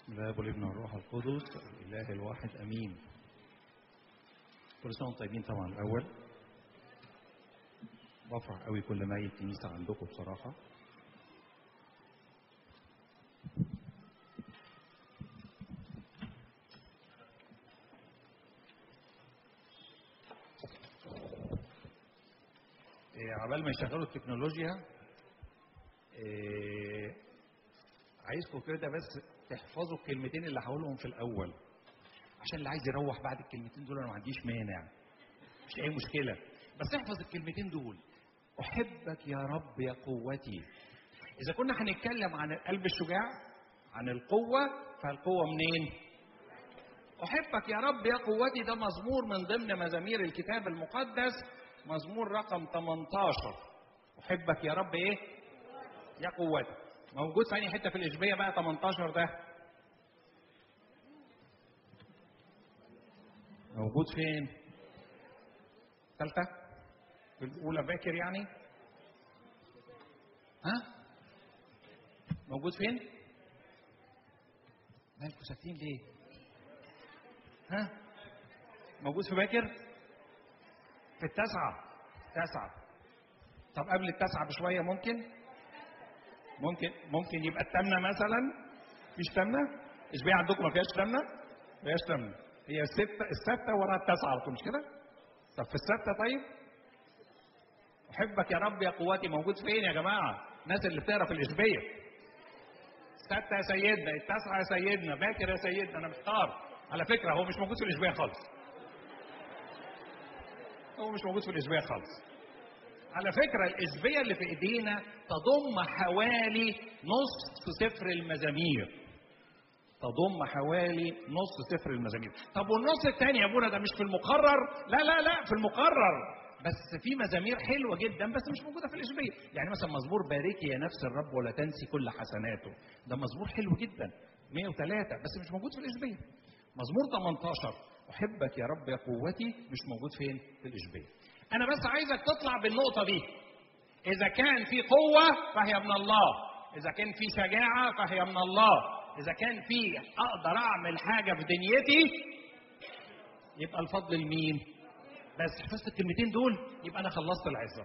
بسم الله والابن والروح القدس الاله الواحد امين كل سنه وانتم طيبين طبعا الاول بفرح قوي كل ما اجي الكنيسه عندكم بصراحه إيه، عبال ما يشغلوا التكنولوجيا إيه، عايزكم كده بس تحفظوا الكلمتين اللي هقولهم في الاول عشان اللي عايز يروح بعد الكلمتين دول انا ما عنديش مانع مش اي مشكله بس احفظ الكلمتين دول احبك يا رب يا قوتي اذا كنا هنتكلم عن القلب الشجاع عن القوه فالقوه منين احبك يا رب يا قوتي ده مزمور من ضمن مزامير الكتاب المقدس مزمور رقم 18 احبك يا رب ايه يا قوتي موجود في أي حته في الاشبيه بقى 18 ده موجود فين ثالثه في الاولى باكر يعني ها موجود فين مالكم ساكتين ليه ها موجود في باكر في التاسعه تاسعه طب قبل التاسعه بشويه ممكن ممكن ممكن يبقى التامنه مثلا مفيش تامنه اشبيع عندكم ما فيهاش تامنه ما فيهاش تامنه هي الستة الستة وراها التاسعة على طول مش كده؟ طب في الستة طيب؟ أحبك يا رب يا قوتي موجود فين يا جماعة؟ الناس اللي بتقرا في الإشبية. الستة يا سيدنا، التاسعة يا سيدنا، باكر يا سيدنا، أنا محتار. على فكرة هو مش موجود في الإشبية خالص. هو مش موجود في الإشبية خالص. على فكرة الإشبية اللي في إيدينا تضم حوالي نصف سفر المزامير. تضم حوالي نص سفر المزامير طب والنص الثاني يا ابونا ده مش في المقرر لا لا لا في المقرر بس في مزامير حلوه جدا بس مش موجوده في الاشبيه يعني مثلا مزمور باركي يا نفس الرب ولا تنسي كل حسناته ده مزمور حلو جدا 103 بس مش موجود في الاشبيه مزمور 18 احبك يا رب يا قوتي مش موجود فين في الاشبيه انا بس عايزك تطلع بالنقطه دي اذا كان في قوه فهي من الله اذا كان في شجاعه فهي من الله اذا كان في اقدر اعمل حاجه في دنيتي يبقى الفضل لمين بس حفظت الكلمتين دول يبقى انا خلصت العزه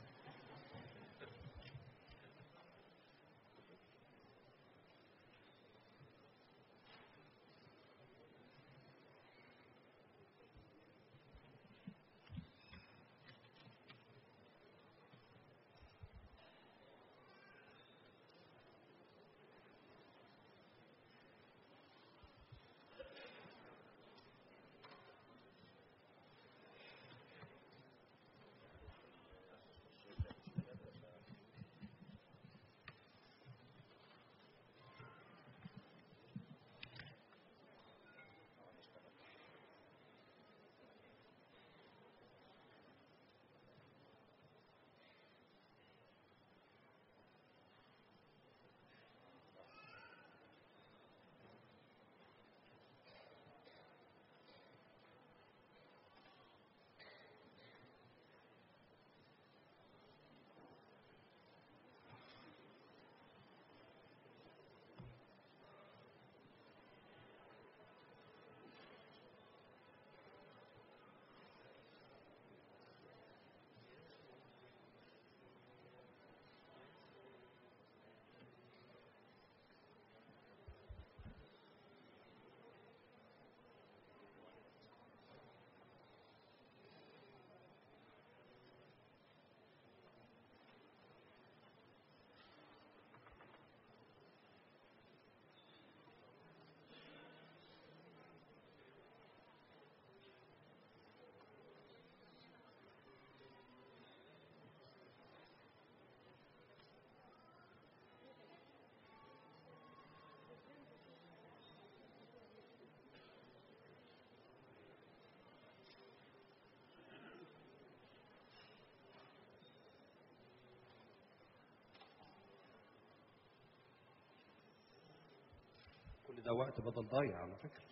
كل ده وقت بدل ضايع على فكره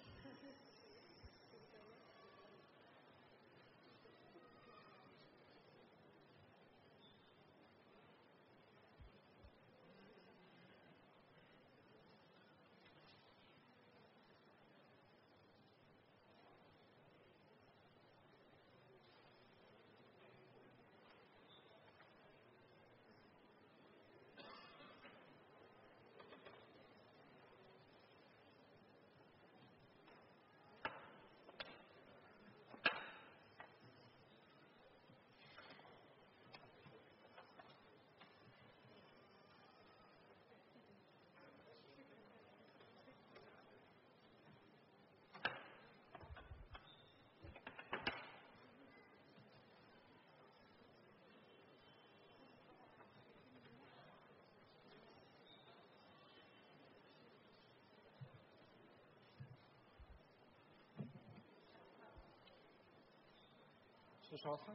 مش واضحه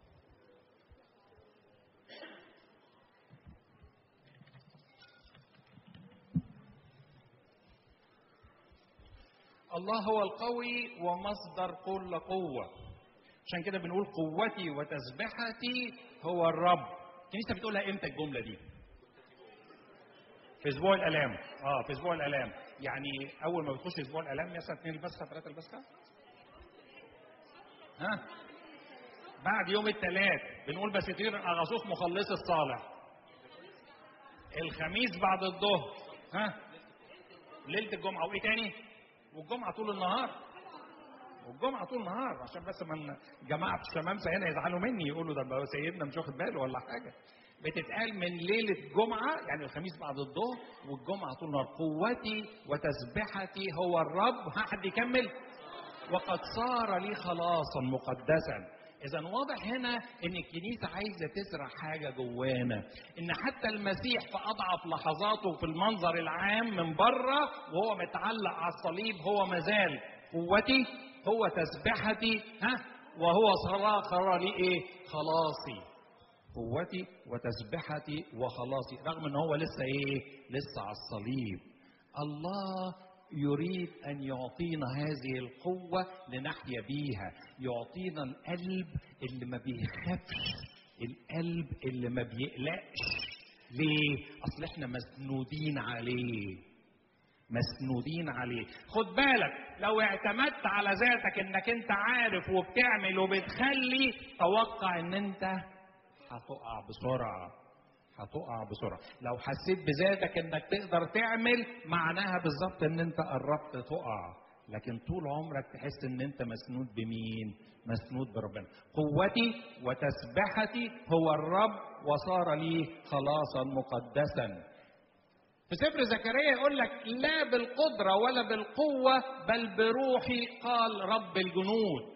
الله هو القوي ومصدر كل قوة عشان كده بنقول قوتي وتسبحتي هو الرب الكنيسة بتقولها امتى الجملة دي في اسبوع الالام اه في اسبوع الالام يعني اول ما بتخش اسبوع الالام مثلا اثنين البسخه ثلاثه البسخه ها بعد يوم الثلاث بنقول بستير اغاثوس مخلص الصالح الخميس بعد الظهر ها ليله الجمعه وايه تاني والجمعه طول النهار والجمعه طول النهار عشان بس من جماعه الشمامسه هنا يزعلوا مني يقولوا ده سيدنا مش واخد باله ولا حاجه بتتقال من ليلة جمعة يعني الخميس بعد الظهر والجمعة طول النهار قوتي وتسبحتي هو الرب ها حد يكمل وقد صار لي خلاصا مقدسا إذا واضح هنا إن الكنيسة عايزة تزرع حاجة جوانا، إن حتى المسيح في أضعف لحظاته في المنظر العام من بره وهو متعلق على الصليب هو مازال قوتي هو تسبحتي ها وهو صار صار لي إيه؟ خلاصي. قوتي وتسبحتي وخلاصي رغم ان هو لسه ايه لسه على الصليب الله يريد ان يعطينا هذه القوه لنحيا بيها يعطينا القلب اللي ما بيخافش القلب اللي ما بيقلقش ليه اصل احنا مسنودين عليه مسنودين عليه خد بالك لو اعتمدت على ذاتك انك انت عارف وبتعمل وبتخلي توقع ان انت هتقع بسرعة هتقع بسرعة لو حسيت بذاتك انك تقدر تعمل معناها بالظبط ان انت قربت تقع لكن طول عمرك تحس ان انت مسنود بمين مسنود بربنا قوتي وتسبحتي هو الرب وصار لي خلاصا مقدسا في سفر زكريا يقول لك لا بالقدرة ولا بالقوة بل بروحي قال رب الجنود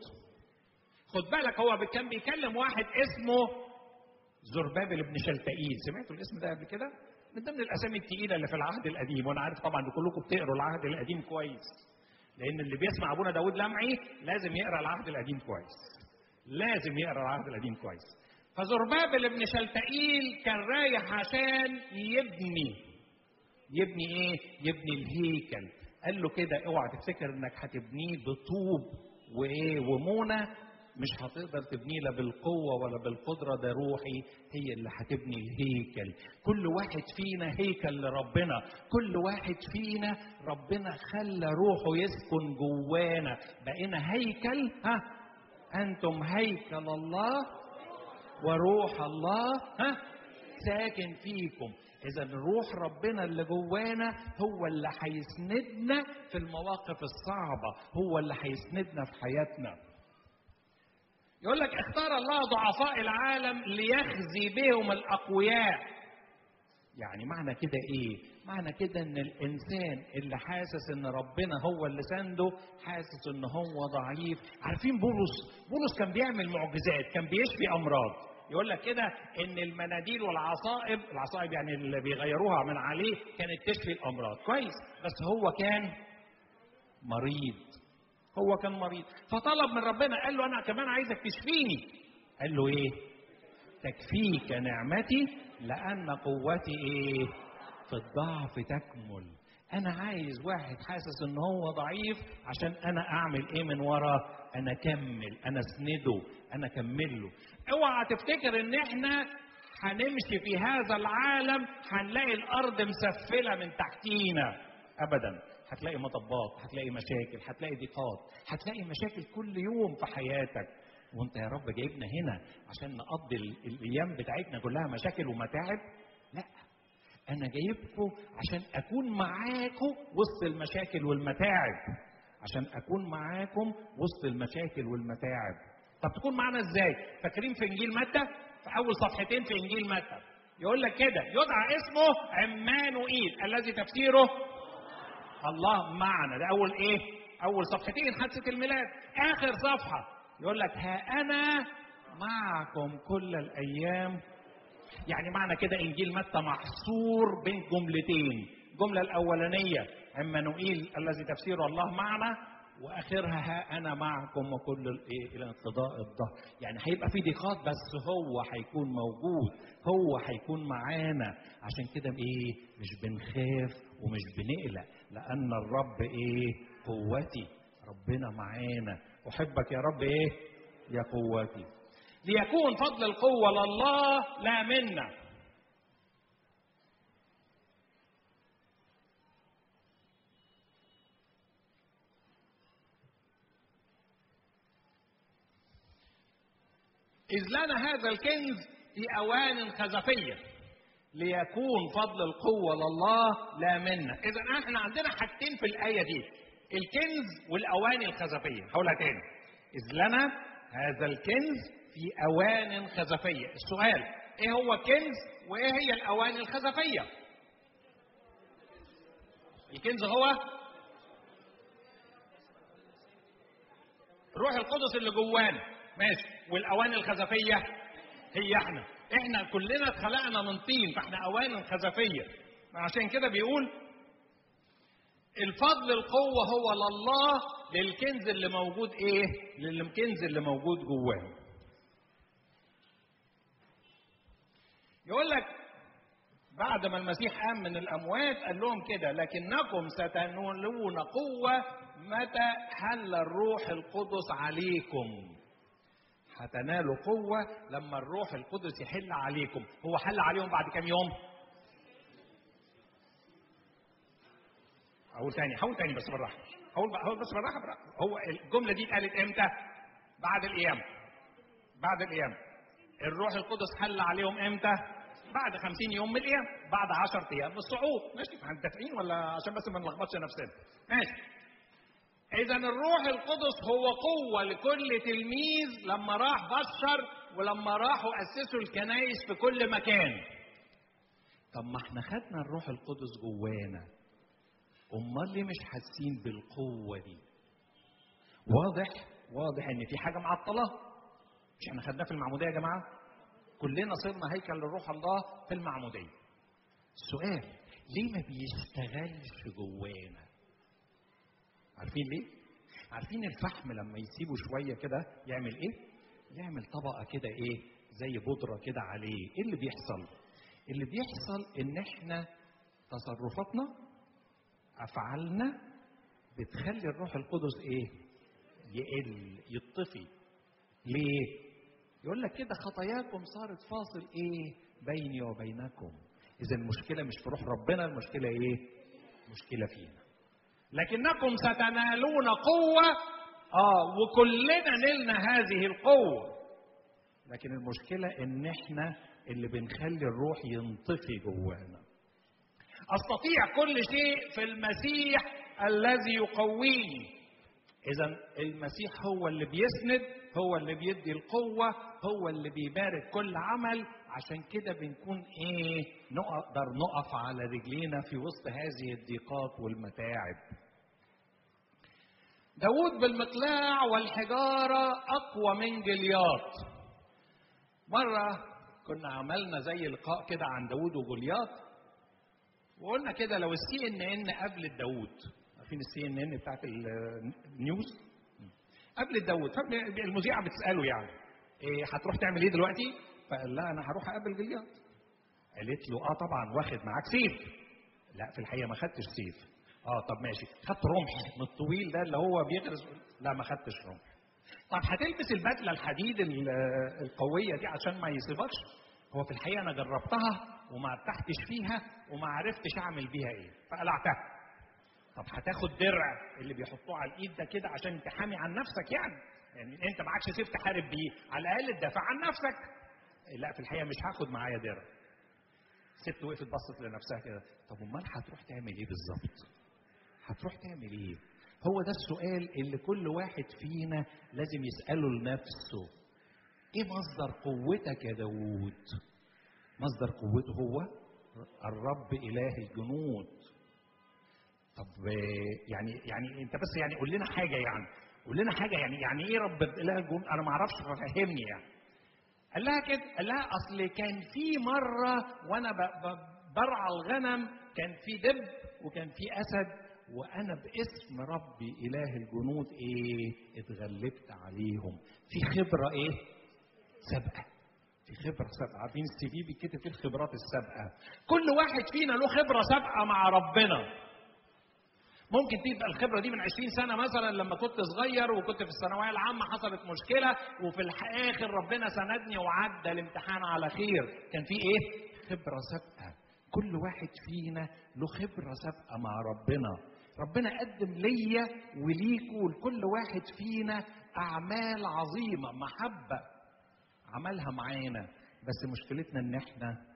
خد بالك هو كان بيكلم واحد اسمه زربابل بن شلتئيل سمعتوا الاسم ده قبل كده من ضمن الاسامي الثقيله اللي في العهد القديم وانا عارف طبعا ان كلكم بتقروا العهد القديم كويس لان اللي بيسمع ابونا داود لمعي لازم يقرا العهد القديم كويس لازم يقرا العهد القديم كويس فزربابل بن شلتئيل كان رايح عشان يبني يبني ايه يبني الهيكل قال له كده اوعى تفتكر انك هتبنيه بطوب وايه ومونه مش هتقدر تبنيه لا بالقوة ولا بالقدرة ده روحي هي اللي هتبني الهيكل كل واحد فينا هيكل لربنا كل واحد فينا ربنا خلى روحه يسكن جوانا بقينا هيكل ها أنتم هيكل الله وروح الله ها ساكن فيكم إذا روح ربنا اللي جوانا هو اللي هيسندنا في المواقف الصعبة هو اللي هيسندنا في حياتنا يقول لك اختار الله ضعفاء العالم ليخزي بهم الاقوياء يعني معنى كده ايه معنى كده ان الانسان اللي حاسس ان ربنا هو اللي سنده حاسس ان هو ضعيف عارفين بولس بولس كان بيعمل معجزات كان بيشفي امراض يقول لك كده ان المناديل والعصائب العصائب يعني اللي بيغيروها من عليه كانت تشفي الامراض كويس بس هو كان مريض هو كان مريض فطلب من ربنا قال له انا كمان عايزك تشفيني قال له ايه تكفيك نعمتي لان قوتي ايه في الضعف تكمل انا عايز واحد حاسس ان هو ضعيف عشان انا اعمل ايه من ورا انا اكمل انا اسنده انا اكمله اوعى تفتكر ان احنا هنمشي في هذا العالم هنلاقي الارض مسفله من تحتينا ابدا هتلاقي مطبات هتلاقي مشاكل هتلاقي ضيقات هتلاقي مشاكل كل يوم في حياتك وانت يا رب جايبنا هنا عشان نقضي الايام بتاعتنا كلها مشاكل ومتاعب لا انا جايبكم عشان اكون معاكم وسط المشاكل والمتاعب عشان اكون معاكم وسط المشاكل والمتاعب طب تكون معانا ازاي فاكرين في انجيل متى في اول صفحتين في انجيل متى يقول لك كده يدعى اسمه عمانوئيل الذي تفسيره الله معنا ده اول ايه اول صفحتين حادثه الميلاد اخر صفحه يقول لك ها انا معكم كل الايام يعني معنى كده انجيل متى محصور بين جملتين الجمله الاولانيه عمانوئيل الذي تفسيره الله معنا واخرها ها انا معكم وكل الايه الى انقضاء الظهر يعني هيبقى في ضيقات بس هو هيكون موجود هو هيكون معانا عشان كده ايه مش بنخاف ومش بنقلق لان الرب ايه قوتي ربنا معانا احبك يا رب ايه يا قوتي ليكون فضل القوه لله لا منا إذ لنا هذا الكنز في أوان خزفية ليكون فضل القوة لله لا منا إذا احنا عندنا حاجتين في الآية دي الكنز والأواني الخزفية هقولها تاني إذ لنا هذا الكنز في أوان خزفية السؤال إيه هو الكنز وإيه هي الأواني الخزفية الكنز هو الروح القدس اللي جوانا ماشي والاواني الخزفيه هي احنا احنا كلنا اتخلقنا من طين فاحنا اواني خزفيه عشان كده بيقول الفضل القوه هو لله للكنز اللي موجود ايه للكنز اللي موجود جواه يقول لك بعد ما المسيح قام من الاموات قال لهم كده لكنكم ستنولون قوه متى حل الروح القدس عليكم هتنالوا قوة لما الروح القدس يحل عليكم هو حل عليهم بعد كام يوم أقول تاني حاول تاني بس بالراحة حاول حاول بس بالراحة بالراحة هو الجملة دي اتقالت إمتى؟ بعد القيامة بعد القيامة الروح القدس حل عليهم إمتى؟ بعد خمسين يوم من القيامة بعد عشر أيام من الصعود ماشي احنا متفقين ولا عشان بس ما نلخبطش نفسنا ماشي إذا الروح القدس هو قوة لكل تلميذ لما راح بشر ولما راحوا أسسوا الكنائس في كل مكان. طب ما احنا خدنا الروح القدس جوانا. أمال ليه مش حاسين بالقوة دي؟ واضح واضح إن في حاجة معطلة. مش احنا خدناه في المعمودية يا جماعة؟ كلنا صرنا هيكل لروح الله في المعمودية. السؤال ليه ما بيشتغلش جوانا؟ عارفين ليه؟ عارفين الفحم لما يسيبه شوية كده يعمل إيه؟ يعمل طبقة كده إيه؟ زي بودرة كده عليه، إيه اللي بيحصل؟ اللي بيحصل إن إحنا تصرفاتنا أفعالنا بتخلي الروح القدس إيه؟ يقل يطفي. ليه؟ يقول لك كده خطاياكم صارت فاصل إيه؟ بيني وبينكم. إذا المشكلة مش في روح ربنا، المشكلة إيه؟ مشكلة فينا. لكنكم ستنالون قوة اه وكلنا نلنا هذه القوة لكن المشكلة ان احنا اللي بنخلي الروح ينطفي جوانا استطيع كل شيء في المسيح الذي يقويني اذا المسيح هو اللي بيسند هو اللي بيدي القوة هو اللي بيبارك كل عمل عشان كده بنكون ايه نقدر نقف على رجلينا في وسط هذه الضيقات والمتاعب داود بالمقلاع والحجارة أقوى من جلياط مرة كنا عملنا زي لقاء كده عن داود وجولياط وقلنا كده لو السي ان ان قبل الداود عارفين السي ان ان بتاعت النيوز قبل الداود فالمذيعة بتسأله يعني إيه هتروح تعمل ايه دلوقتي؟ فقال لها انا هروح اقابل جلياط قالت له اه طبعا واخد معاك سيف لا في الحقيقه ما خدتش سيف اه طب ماشي خدت رمح من الطويل ده اللي هو بيغرز لا ما خدتش رمح طب هتلبس البدله الحديد القويه دي عشان ما يصيبكش هو في الحقيقه انا جربتها وما ارتحتش فيها وما عرفتش اعمل بيها ايه فقلعتها طب هتاخد درع اللي بيحطوه على الايد ده كده عشان تحامي عن نفسك يعني يعني انت معكش سيف تحارب بيه على الاقل تدافع عن نفسك لا في الحقيقه مش هاخد معايا درع ست وقفت بصت لنفسها كده طب امال هتروح تعمل ايه بالظبط هتروح تعمل ايه هو ده السؤال اللي كل واحد فينا لازم يساله لنفسه ايه مصدر قوتك يا داوود مصدر قوته هو الرب اله الجنود طب يعني يعني انت بس يعني قول لنا حاجه يعني قول لنا حاجه يعني يعني ايه رب اله الجنود انا ما اعرفش فهمني يعني قال لها كده قال لها اصل كان في مره وانا برعى الغنم كان في دب وكان في اسد وانا باسم ربي اله الجنود ايه اتغلبت عليهم في خبره ايه سابقه في خبره سابقه عارفين السي في بيتكتب فيه الخبرات السابقه كل واحد فينا له خبره سابقه مع ربنا ممكن تبقى الخبره دي من 20 سنه مثلا لما كنت صغير وكنت في الثانويه العامه حصلت مشكله وفي الاخر ربنا سندني وعدى الامتحان على خير كان في ايه خبره سابقه كل واحد فينا له خبره سابقه مع ربنا ربنا قدم ليا وليكوا لكل واحد فينا اعمال عظيمه محبه عملها معانا بس مشكلتنا ان احنا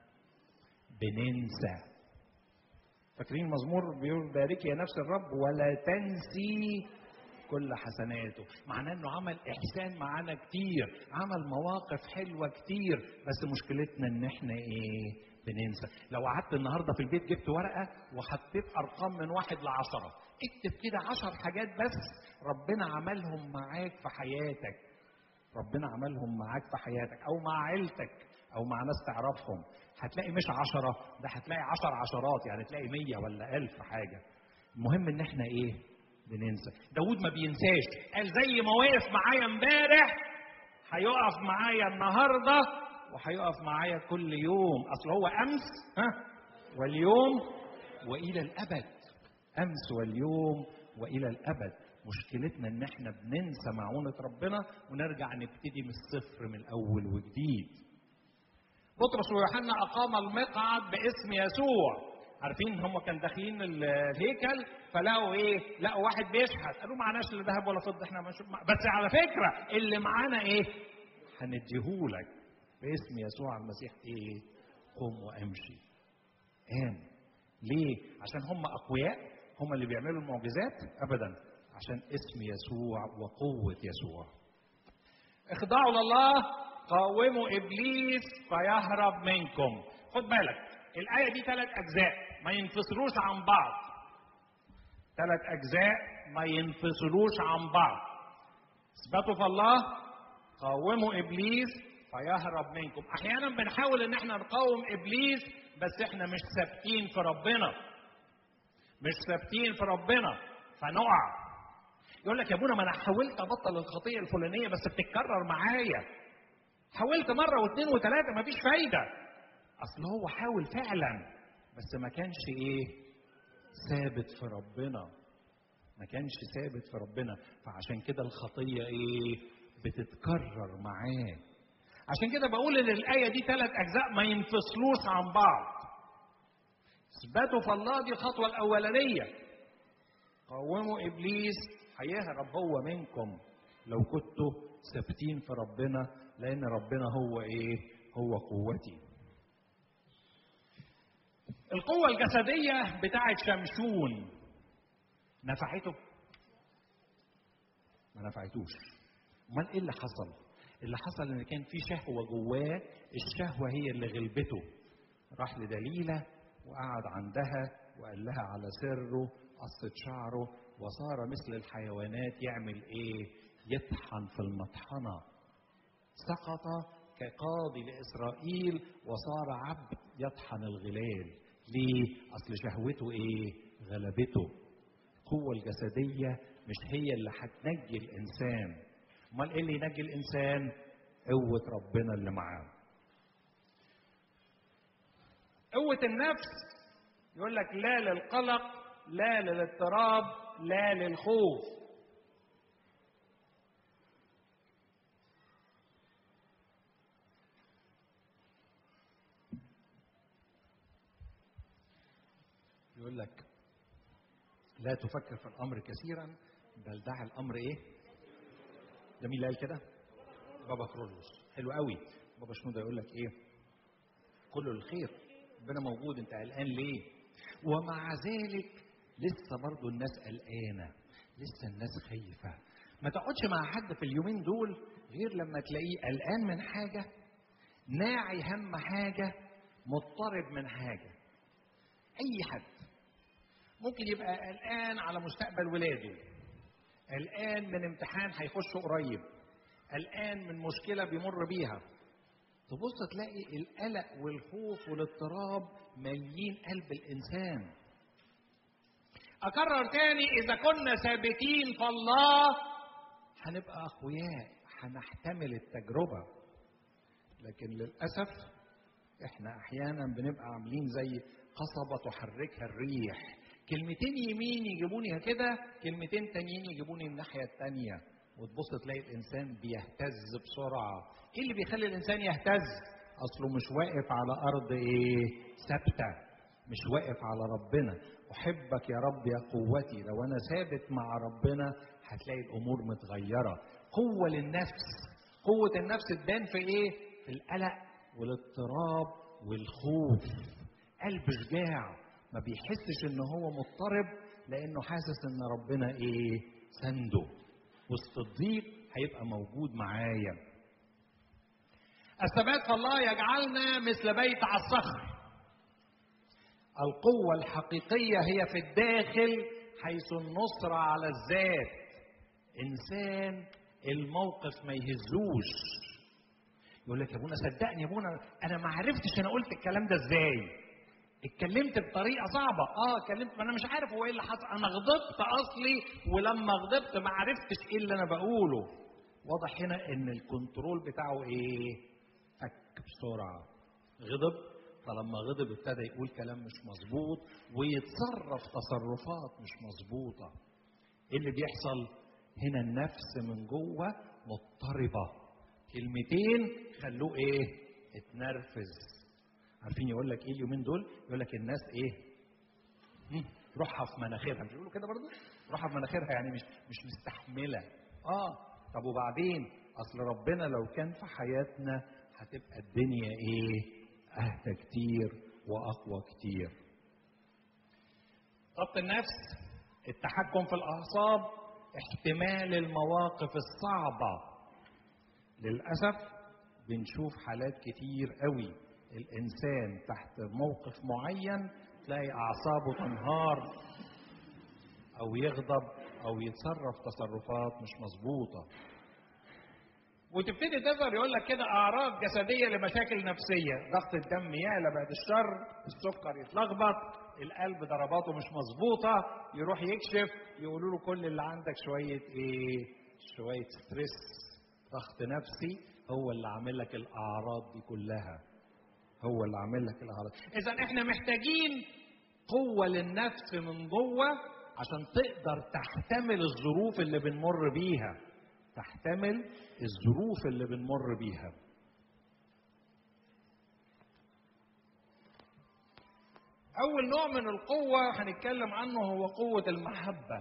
بننسى فاكرين المزمور بيقول بارك يا نفس الرب ولا تنسي كل حسناته معناه انه عمل احسان معانا كتير عمل مواقف حلوه كتير بس مشكلتنا ان احنا ايه بننسى لو قعدت النهارده في البيت جبت ورقه وحطيت ارقام من واحد لعشره اكتب كده عشر حاجات بس ربنا عملهم معاك في حياتك ربنا عملهم معاك في حياتك او مع عيلتك او مع ناس تعرفهم هتلاقي مش عشرة ده هتلاقي عشر عشرات يعني تلاقي مية ولا ألف حاجة المهم ان احنا ايه بننسى داود ما بينساش قال زي ما وقف معايا امبارح هيقف معايا النهارده وهيقف معايا كل يوم اصل هو امس ها واليوم والى الابد امس واليوم والى الابد مشكلتنا ان احنا بننسى معونه ربنا ونرجع نبتدي من الصفر من الاول وجديد بطرس ويوحنا اقام المقعد باسم يسوع عارفين هم كانوا داخلين الهيكل فلقوا ايه؟ لقوا واحد بيشحت قالوا معناش لا ذهب ولا فضه احنا مش بس على فكره اللي معانا ايه؟ هنديهولك باسم يسوع المسيح ايه؟ قم وامشي. قام. ليه؟ عشان هم اقوياء؟ هم اللي بيعملوا المعجزات؟ ابدا عشان اسم يسوع وقوه يسوع. اخضعوا لله قاوموا ابليس فيهرب منكم. خد بالك الآية دي ثلاث أجزاء ما ينفصلوش عن بعض. ثلاث أجزاء ما ينفصلوش عن بعض. اثبتوا في الله قاوموا إبليس فيهرب منكم. أحيانا بنحاول إن احنا نقاوم إبليس بس احنا مش ثابتين في ربنا. مش ثابتين في ربنا فنقع. يقول لك يا ابونا ما انا حاولت ابطل الخطيه الفلانيه بس بتتكرر معايا. حاولت مره واثنين وثلاثه مفيش فايده. اصل هو حاول فعلا بس ما كانش ايه ثابت في ربنا ما كانش ثابت في ربنا فعشان كده الخطيه ايه بتتكرر معاه عشان كده بقول ان الايه دي ثلاث اجزاء ما ينفصلوش عن بعض اثبتوا في الله دي الخطوه الاولانيه قوموا ابليس هيهرب هو منكم لو كنتوا ثابتين في ربنا لان ربنا هو ايه هو قوتي القوة الجسدية بتاعت شمشون نفعته؟ ما نفعتوش. أمال إيه اللي حصل؟ اللي حصل إن كان في شهوة جواه، الشهوة هي اللي غلبته. راح لدليلة وقعد عندها وقال لها على سره قصت شعره وصار مثل الحيوانات يعمل إيه؟ يطحن في المطحنة. سقط كقاضي لإسرائيل وصار عبد يطحن الغلال. ليه؟ أصل شهوته إيه؟ غلبته. القوة الجسدية مش هي اللي هتنجي الإنسان. أمال إيه اللي ينجي الإنسان؟ قوة ربنا اللي معاه. قوة النفس يقول لك لا للقلق، لا للاضطراب، لا للخوف. يقول لك لا تفكر في الامر كثيرا بل دع الامر ايه؟ ده مين اللي قال كده؟ بابا كرولوس حلو قوي بابا شنودة يقول لك ايه؟ كله الخير ربنا موجود انت قلقان ليه؟ ومع ذلك لسه برضو الناس قلقانه لسه الناس خايفه ما تقعدش مع حد في اليومين دول غير لما تلاقيه قلقان من حاجه ناعي هم حاجه مضطرب من حاجه اي حد ممكن يبقى قلقان على مستقبل ولاده قلقان من امتحان هيخشه قريب قلقان من مشكله بيمر بيها تبص تلاقي القلق والخوف والاضطراب مالين قلب الانسان اكرر تاني اذا كنا ثابتين في الله هنبقى اقوياء هنحتمل التجربه لكن للاسف احنا احيانا بنبقى عاملين زي قصبه تحركها الريح كلمتين يمين يجيبوني كده كلمتين تانيين يجيبوني الناحيه التانيه وتبص تلاقي الانسان بيهتز بسرعه ايه اللي بيخلي الانسان يهتز اصله مش واقف على ارض ايه ثابته مش واقف على ربنا احبك يا رب يا قوتي لو انا ثابت مع ربنا هتلاقي الامور متغيره قوه للنفس قوه النفس تبان في ايه في القلق والاضطراب والخوف قلب شجاع ما بيحسش ان هو مضطرب لانه حاسس ان ربنا ايه سنده وسط الضيق هيبقى موجود معايا الثبات في الله يجعلنا مثل بيت على الصخر القوة الحقيقية هي في الداخل حيث النصرة على الذات إنسان الموقف ما يهزوش يقول لك يا ابونا صدقني يا ابونا انا ما عرفتش انا قلت الكلام ده ازاي اتكلمت بطريقه صعبه اه اتكلمت ما انا مش عارف هو ايه اللي حصل انا غضبت اصلي ولما غضبت ما عرفتش ايه اللي انا بقوله واضح هنا ان الكنترول بتاعه ايه فك بسرعه غضب فلما غضب ابتدى يقول كلام مش مظبوط ويتصرف تصرفات مش مظبوطه ايه اللي بيحصل هنا النفس من جوه مضطربه كلمتين خلوه ايه اتنرفز عارفين يقول لك ايه اليومين دول يقول لك الناس ايه هم، روحها في مناخيرها مش بيقولوا كده برضه روحها في مناخيرها يعني مش مش مستحمله اه طب وبعدين اصل ربنا لو كان في حياتنا هتبقى الدنيا ايه اهدى كتير واقوى كتير ضبط النفس التحكم في الاعصاب احتمال المواقف الصعبه للاسف بنشوف حالات كتير قوي الانسان تحت موقف معين تلاقي اعصابه تنهار او يغضب او يتصرف تصرفات مش مظبوطه وتبتدي تظهر يقول لك كده اعراض جسديه لمشاكل نفسيه ضغط الدم يعلى بعد الشر السكر يتلخبط القلب ضرباته مش مظبوطه يروح يكشف يقولوا له كل اللي عندك شويه ايه شويه ستريس ضغط نفسي هو اللي عامل لك الاعراض دي كلها هو اللي عامل لك الاعراض اذا احنا محتاجين قوه للنفس من جوه عشان تقدر تحتمل الظروف اللي بنمر بيها تحتمل الظروف اللي بنمر بيها اول نوع من القوه هنتكلم عنه هو قوه المحبه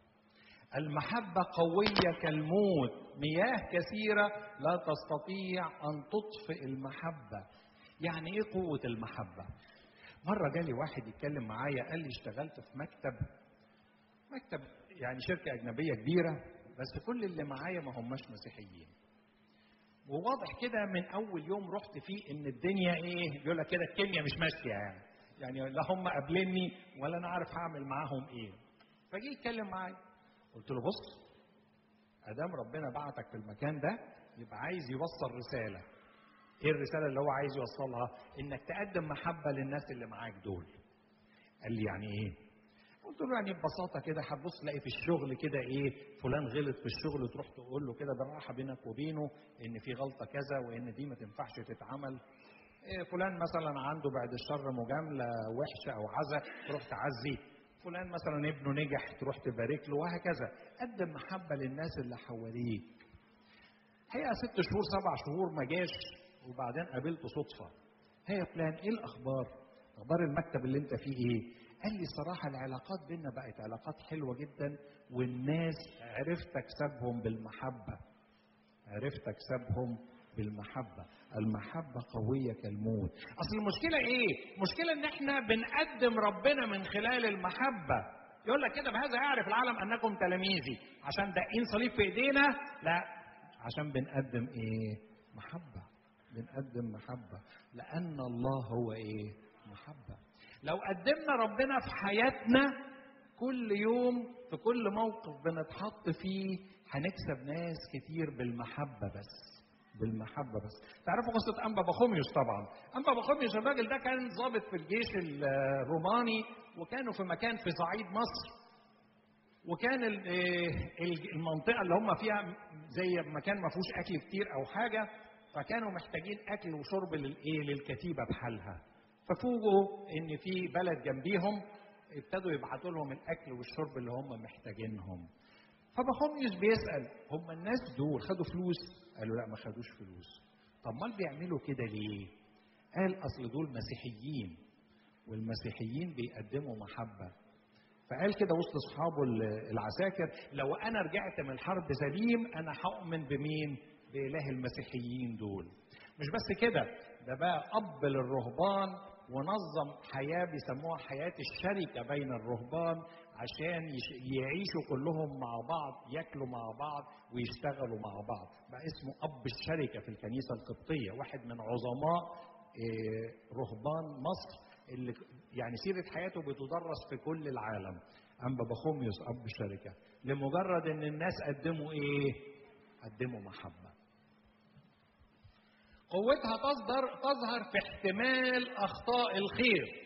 المحبه قويه كالموت مياه كثيره لا تستطيع ان تطفئ المحبه يعني ايه قوه المحبه مره جالي واحد يتكلم معايا قال لي اشتغلت في مكتب مكتب يعني شركه اجنبيه كبيره بس كل اللي معايا ما هماش مسيحيين وواضح كده من اول يوم رحت فيه ان الدنيا ايه بيقول لك كده الكيمياء مش ماشيه يعني يعني لا هم قابليني ولا انا عارف هعمل معاهم ايه فجي يتكلم معايا قلت له بص ادام ربنا بعتك في المكان ده يبقى عايز يوصل رساله ايه الرساله اللي هو عايز يوصلها انك تقدم محبه للناس اللي معاك دول قال لي يعني ايه قلت له يعني ببساطة كده هتبص تلاقي في الشغل كده إيه فلان غلط في الشغل تروح تقول له كده بالراحة بينك وبينه إن في غلطة كذا وإن دي ما تنفعش تتعمل إيه فلان مثلا عنده بعد الشر مجاملة وحشة أو عزا تروح تعزي فلان مثلا ابنه نجح تروح تبارك له وهكذا قدم محبة للناس اللي حواليك هي ست شهور سبع شهور ما جاش وبعدين قابلته صدفة هي فلان إيه الأخبار؟ أخبار المكتب اللي أنت فيه إيه؟ قال لي صراحة العلاقات بينا بقت علاقات حلوة جدا والناس عرفت أكسبهم بالمحبة عرفت أكسبهم بالمحبة المحبة قوية كالموت أصل المشكلة إيه؟ المشكلة إن إحنا بنقدم ربنا من خلال المحبة يقول لك كده بهذا يعرف العالم أنكم تلاميذي عشان دقين صليب في إيدينا لا عشان بنقدم إيه؟ محبة بنقدم محبة لأن الله هو إيه؟ محبة لو قدمنا ربنا في حياتنا كل يوم في كل موقف بنتحط فيه هنكسب ناس كتير بالمحبة بس بالمحبة بس تعرفوا قصة أنبا بخوميوس طبعا أنبا بخوميوس الراجل ده كان ضابط في الجيش الروماني وكانوا في مكان في صعيد مصر وكان ال- آه، ال- المنطقه اللي هم فيها زي مكان ما فيهوش اكل كتير او حاجه فكانوا محتاجين اكل وشرب للايه للكتيبه بحالها ففوجئوا ان في بلد جنبيهم ابتدوا يبعتوا لهم الاكل والشرب اللي هم محتاجينهم فبخوميوس بيسال هم الناس دول خدوا فلوس قالوا لا ما خدوش فلوس طب امال بيعملوا كده ليه قال اصل دول مسيحيين والمسيحيين بيقدموا محبه فقال كده وسط اصحابه ال- العساكر لو انا رجعت من الحرب سليم انا هؤمن بمين باله المسيحيين دول مش بس كده ده بقى اب للرهبان ونظم حياه بيسموها حياه الشركه بين الرهبان عشان يش- يعيشوا كلهم مع بعض ياكلوا مع بعض ويشتغلوا مع بعض بقى اسمه اب الشركه في الكنيسه القبطيه واحد من عظماء إيه، رهبان مصر اللي يعني سيره حياته بتدرس في كل العالم انبا بخوميوس اب الشركه لمجرد ان الناس قدموا ايه قدموا محبه قوتها تصدر تظهر في احتمال اخطاء الخير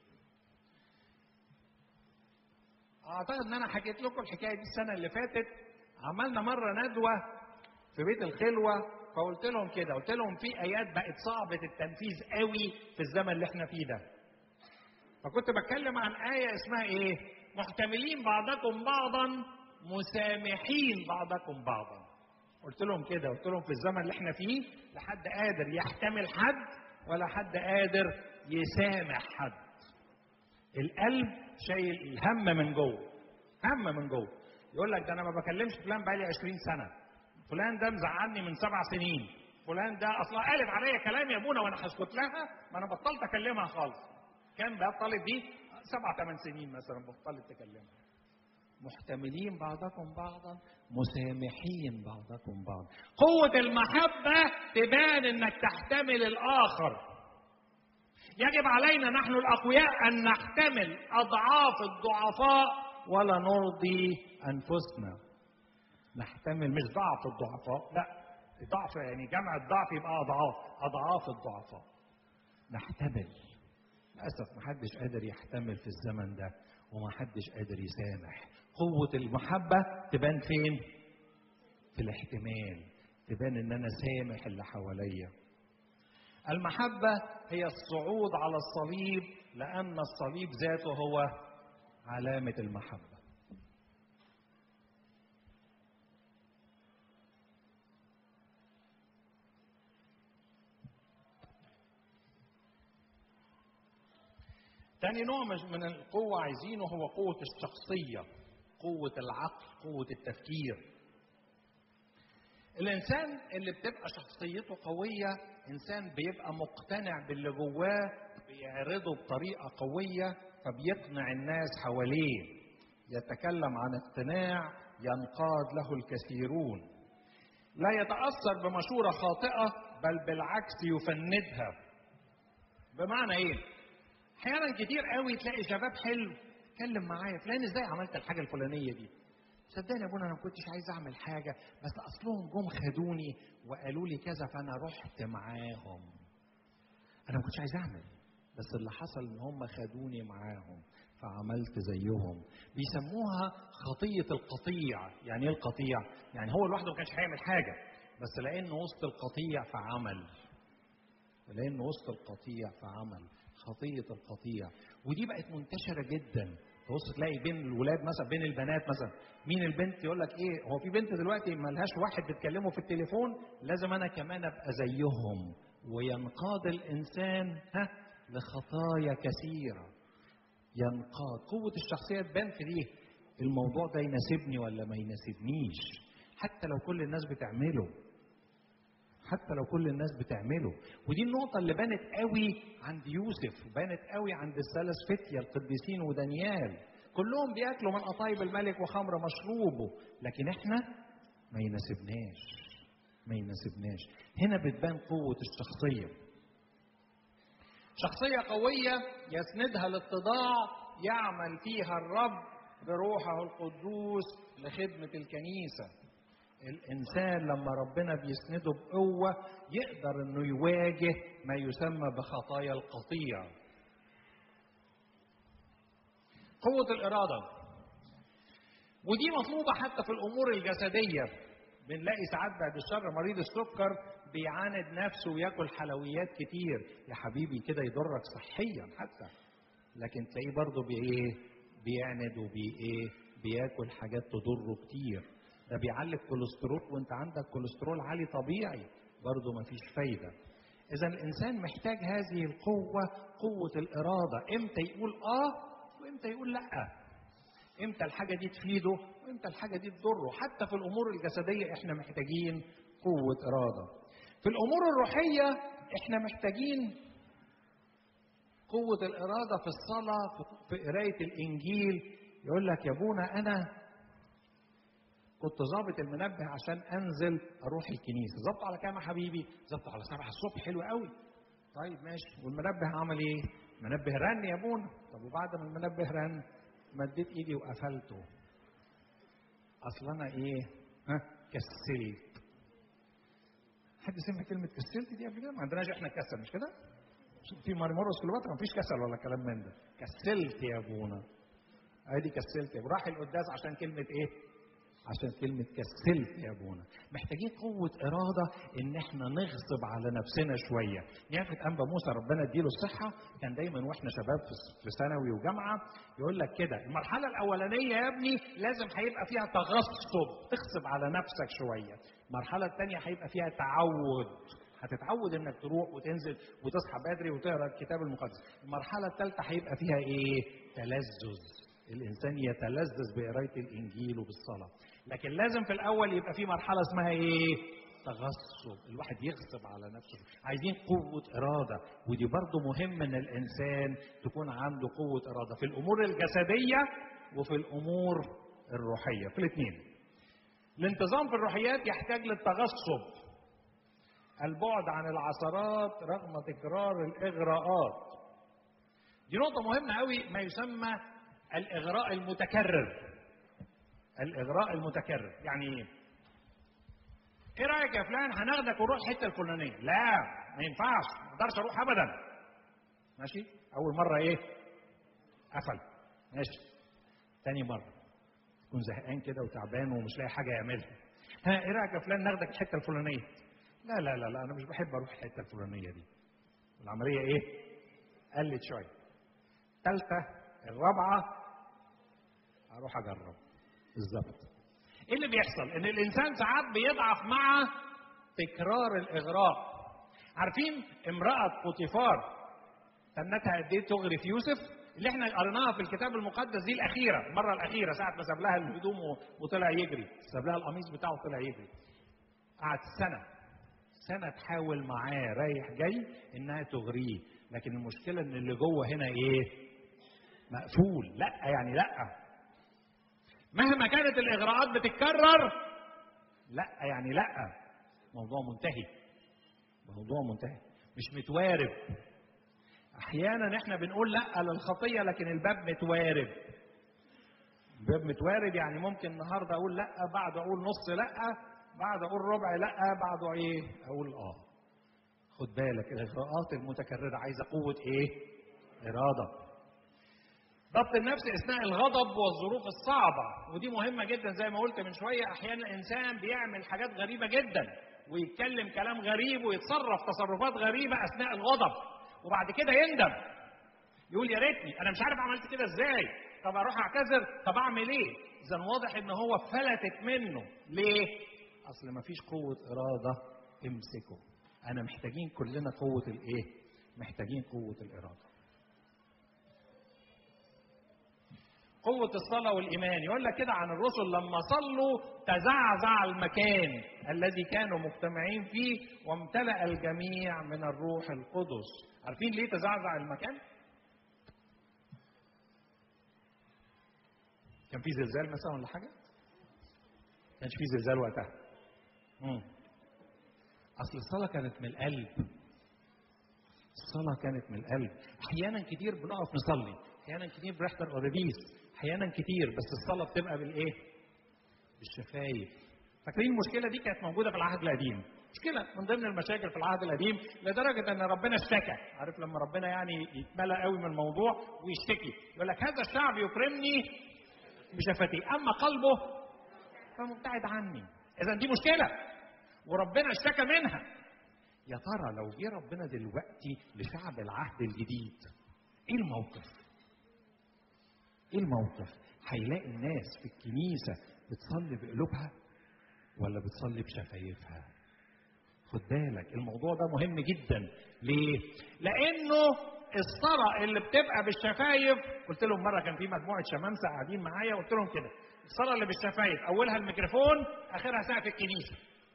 اعتقد ان انا حكيت لكم الحكايه دي السنه اللي فاتت عملنا مره ندوه في بيت الخلوه فقلت لهم كده قلت لهم في ايات بقت صعبه التنفيذ قوي في الزمن اللي احنا فيه ده فكنت بتكلم عن ايه اسمها ايه محتملين بعضكم بعضا مسامحين بعضكم بعضا قلت لهم كده قلت لهم في الزمن اللي احنا فيه لا حد قادر يحتمل حد ولا حد قادر يسامح حد القلب شايل الهم من جوه هم من جوه يقول لك ده انا ما بكلمش فلان بقالي 20 سنه فلان ده مزعلني من سبع سنين فلان ده اصلا قالت عليا كلام يا ابونا وانا هسكت لها ما انا بطلت اكلمها خالص كان بطلت دي سبع ثمان سنين مثلا بطلت تكلمها محتملين بعضكم بعضا مسامحين بعضكم بعضا قوة المحبة تبان انك تحتمل الاخر يجب علينا نحن الاقوياء ان نحتمل اضعاف الضعفاء ولا نرضي انفسنا نحتمل مش ضعف الضعفاء لا ضعف يعني جمع الضعف يبقى اضعاف اضعاف الضعفاء نحتمل للاسف محدش قادر يحتمل في الزمن ده ومحدش قادر يسامح قوة المحبة تبان فين؟ في الاحتمال تبان ان انا سامح اللي حواليا المحبة هي الصعود على الصليب لأن الصليب ذاته هو علامة المحبة تاني نوع مش- من القوة عايزينه هو قوة الشخصية قوة العقل قوة التفكير الإنسان اللي بتبقى شخصيته قوية إنسان بيبقى مقتنع باللي جواه بيعرضه بطريقة قوية فبيقنع الناس حواليه يتكلم عن اقتناع ينقاد له الكثيرون لا يتأثر بمشورة خاطئة بل بالعكس يفندها بمعنى ايه؟ احيانا كتير قوي تلاقي شباب حلو اتكلم معايا فلان ازاي عملت الحاجه الفلانيه دي صدقني يا ابونا انا ما كنتش عايز اعمل حاجه بس اصلهم جم خدوني وقالوا لي كذا فانا رحت معاهم انا ما كنتش عايز اعمل بس اللي حصل ان هم خدوني معاهم فعملت زيهم بيسموها خطيه القطيع يعني ايه القطيع يعني هو لوحده ما كانش هيعمل حاجه بس لانه وسط القطيع فعمل لانه وسط القطيع فعمل خطيه القطيع ودي بقت منتشره جدا تبص تلاقي بين الولاد مثلا بين البنات مثلا مين البنت يقول لك ايه هو في بنت دلوقتي ملهاش واحد بتكلمه في التليفون لازم انا كمان ابقى زيهم وينقاد الانسان ها لخطايا كثيره ينقاد قوه الشخصيه تبان في دي الموضوع ده يناسبني ولا ما يناسبنيش حتى لو كل الناس بتعمله حتى لو كل الناس بتعمله ودي النقطة اللي بانت قوي عند يوسف وبانت قوي عند الثلاث فتية القديسين ودانيال كلهم بياكلوا من قطايب الملك وخمر مشروبه لكن احنا ما يناسبناش ما يناسبناش هنا بتبان قوة الشخصية شخصية قوية يسندها الاتضاع يعمل فيها الرب بروحه القدوس لخدمة الكنيسة الانسان لما ربنا بيسنده بقوه يقدر انه يواجه ما يسمى بخطايا القطيع قوه الاراده ودي مطلوبه حتى في الامور الجسديه بنلاقي ساعات بعد الشر مريض السكر بيعاند نفسه وياكل حلويات كتير يا حبيبي كده يضرك صحيا حتى لكن تلاقيه برضه بايه بيعند وبايه بياكل حاجات تضره كتير ده بيعلي الكوليسترول وانت عندك كوليسترول عالي طبيعي برضه مفيش فايده اذا الانسان محتاج هذه القوه قوه الاراده امتى يقول اه وامتى يقول لا امتى الحاجه دي تفيده وامتى الحاجه دي تضره حتى في الامور الجسديه احنا محتاجين قوه اراده في الامور الروحيه احنا محتاجين قوه الاراده في الصلاه في قرايه الانجيل يقول لك يا ابونا انا كنت ظابط المنبه عشان انزل اروح الكنيسه ظبط على كام يا حبيبي ظبط على 7 الصبح حلو قوي طيب ماشي والمنبه عمل ايه منبه رن يا ابونا طب وبعد ما المنبه رن مديت ايدي وقفلته اصل انا ايه ها كسلت حد سمع كلمة كسلت دي قبل كده؟ ما عندناش احنا كسل مش كده؟ في مرمرس كليوباترا مفيش كسل ولا كلام من ده. كسلت يا ابونا. ادي كسلت يا ابونا. راح القداس عشان كلمة ايه؟ عشان كلمة كسلت يا ابونا. محتاجين قوة إرادة إن احنا نغصب على نفسنا شوية. نعرف أنبا موسى ربنا اديله الصحة كان دايما واحنا شباب في ثانوي وجامعة يقول لك كده المرحلة الأولانية يا ابني لازم هيبقى فيها تغصب تغصب على نفسك شوية. المرحلة الثانية هيبقى فيها تعود هتتعود انك تروح وتنزل وتصحى بدري وتقرا الكتاب المقدس المرحله الثالثه هيبقى فيها ايه تلذذ الانسان يتلذذ بقرايه الانجيل وبالصلاه لكن لازم في الاول يبقى في مرحله اسمها ايه تغصب الواحد يغصب على نفسه عايزين قوة إرادة ودي برضو مهم إن الإنسان تكون عنده قوة إرادة في الأمور الجسدية وفي الأمور الروحية في الاثنين الانتظام في الروحيات يحتاج للتغصب البعد عن العثرات رغم تكرار الاغراءات دي نقطة مهمة قوي ما يسمى الإغراء المتكرر الإغراء المتكرر يعني إيه؟ إيه رأيك يا فلان هناخدك ونروح الحتة الفلانية؟ لا ما ينفعش ما أقدرش أروح أبدا ماشي؟ أول مرة إيه؟ قفل ماشي تاني مرة تكون زهقان كده وتعبان ومش لاقي حاجة يعملها ها إيه رأيك يا فلان ناخدك الحتة الفلانية؟ لا لا لا لا انا مش بحب اروح الحته الفلانيه دي العمليه ايه قلت شويه ثالثه الرابعه اروح اجرب بالظبط ايه اللي بيحصل ان الانسان ساعات بيضعف مع تكرار الاغراء عارفين امراه بوتيفار تنتها قد ايه تغري في يوسف اللي احنا قريناها في الكتاب المقدس دي الاخيره المره الاخيره ساعه ما ساب لها الهدوم وطلع يجري ساب لها القميص بتاعه وطلع يجري قعد سنه سنة تحاول معاه رايح جاي انها تغريه لكن المشكلة ان اللي جوه هنا ايه مقفول لا يعني لا مهما كانت الاغراءات بتتكرر لا يعني لا موضوع منتهي موضوع منتهي مش متوارب احيانا احنا بنقول لا للخطية لكن الباب متوارب الباب متوارب يعني ممكن النهارده اقول لا بعد اقول نص لا بعد اقول ربع لا بعده ايه اقول اه خد بالك الاغراءات المتكرره عايزه قوه ايه اراده ضبط النفس اثناء الغضب والظروف الصعبه ودي مهمه جدا زي ما قلت من شويه احيانا الانسان بيعمل حاجات غريبه جدا ويتكلم كلام غريب ويتصرف تصرفات غريبه اثناء الغضب وبعد كده يندم يقول يا ريتني انا مش عارف عملت كده ازاي طب اروح اعتذر طب اعمل ايه اذا واضح ان هو فلتت منه ليه اصل ما فيش قوه اراده تمسكه انا محتاجين كلنا قوه الايه محتاجين قوه الاراده قوة الصلاة والإيمان يقول لك كده عن الرسل لما صلوا تزعزع المكان الذي كانوا مجتمعين فيه وامتلأ الجميع من الروح القدس عارفين ليه تزعزع المكان؟ كان في زلزال مثلا ولا حاجة؟ كانش في زلزال وقتها مم. اصل الصلاه كانت من القلب الصلاه كانت من القلب احيانا كتير بنقف نصلي احيانا كتير بنحضر قرابيس احيانا كتير بس الصلاه بتبقى بالايه بالشفايف فاكرين المشكله دي كانت موجوده في العهد القديم مشكلة من ضمن المشاكل في العهد القديم لدرجة أن ربنا اشتكى، عارف لما ربنا يعني يتملى قوي من الموضوع ويشتكي، يقول لك هذا الشعب يكرمني بشفتيه اما قلبه فمبتعد عني اذا دي مشكله وربنا اشتكى منها يا ترى لو جه ربنا دلوقتي لشعب العهد الجديد ايه الموقف ايه الموقف هيلاقي الناس في الكنيسه بتصلي بقلوبها ولا بتصلي بشفايفها خد بالك الموضوع ده مهم جدا ليه لانه الصلاة اللي بتبقى بالشفايف قلت لهم مرة كان في مجموعة شمامسة قاعدين معايا قلت لهم كده الصلاة اللي بالشفايف أولها الميكروفون آخرها سقف الكنيسة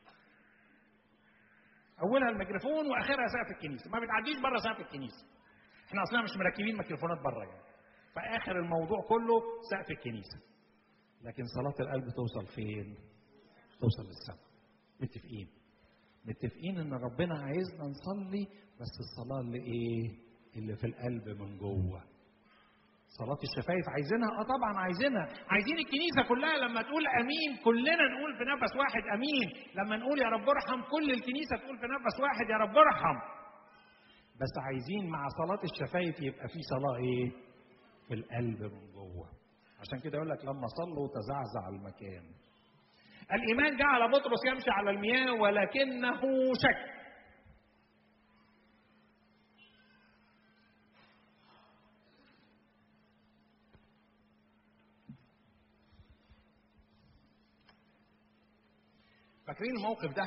أولها الميكروفون وآخرها سقف الكنيسة ما بتعديش بره سقف الكنيسة احنا أصلا مش مركبين ميكروفونات بره يعني فآخر الموضوع كله سقف الكنيسة لكن صلاة القلب توصل فين؟ توصل للسماء متفقين متفقين ان ربنا عايزنا نصلي بس الصلاه اللي ايه اللي في القلب من جوه صلاة الشفايف عايزينها؟ اه طبعا عايزينها، عايزين الكنيسة كلها لما تقول امين كلنا نقول في نفس واحد امين، لما نقول يا رب ارحم كل الكنيسة تقول في نفس واحد يا رب ارحم. بس عايزين مع صلاة الشفايف يبقى في صلاة ايه؟ في القلب من جوه. عشان كده يقول لك لما صلوا تزعزع المكان. الإيمان جعل بطرس يمشي على المياه ولكنه شك فاكرين الموقف ده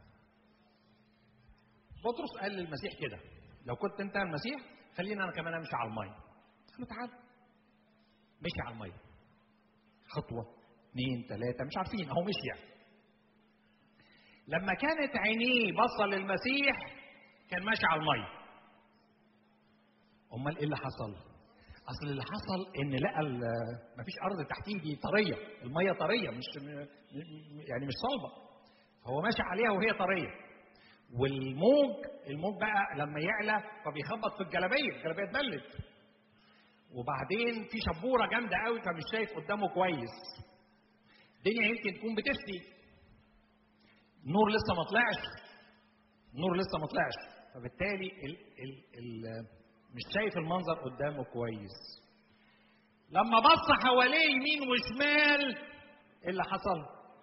بطرس قال للمسيح كده لو كنت انت المسيح خلينا انا كمان امشي على الميه قال له تعال مشي على الميه خطوه اثنين ثلاثة مش عارفين اهو مشي يعني. لما كانت عينيه بصة للمسيح كان ماشي على المية. أمال إيه اللي حصل؟ أصل اللي حصل إن لقى مفيش أرض تحتيه دي طرية، المية طرية مش يعني مش صلبة. هو ماشي عليها وهي طرية. والموج الموج بقى لما يعلى فبيخبط في الجلابية، الجلابية اتبلت. وبعدين في شبورة جامدة قوي فمش شايف قدامه كويس. الدنيا يمكن تكون بتفتي النور لسه ما طلعش النور لسه ما طلعش فبالتالي ال ال ال مش شايف المنظر قدامه كويس لما بص حواليه يمين وشمال ايه اللي حصل؟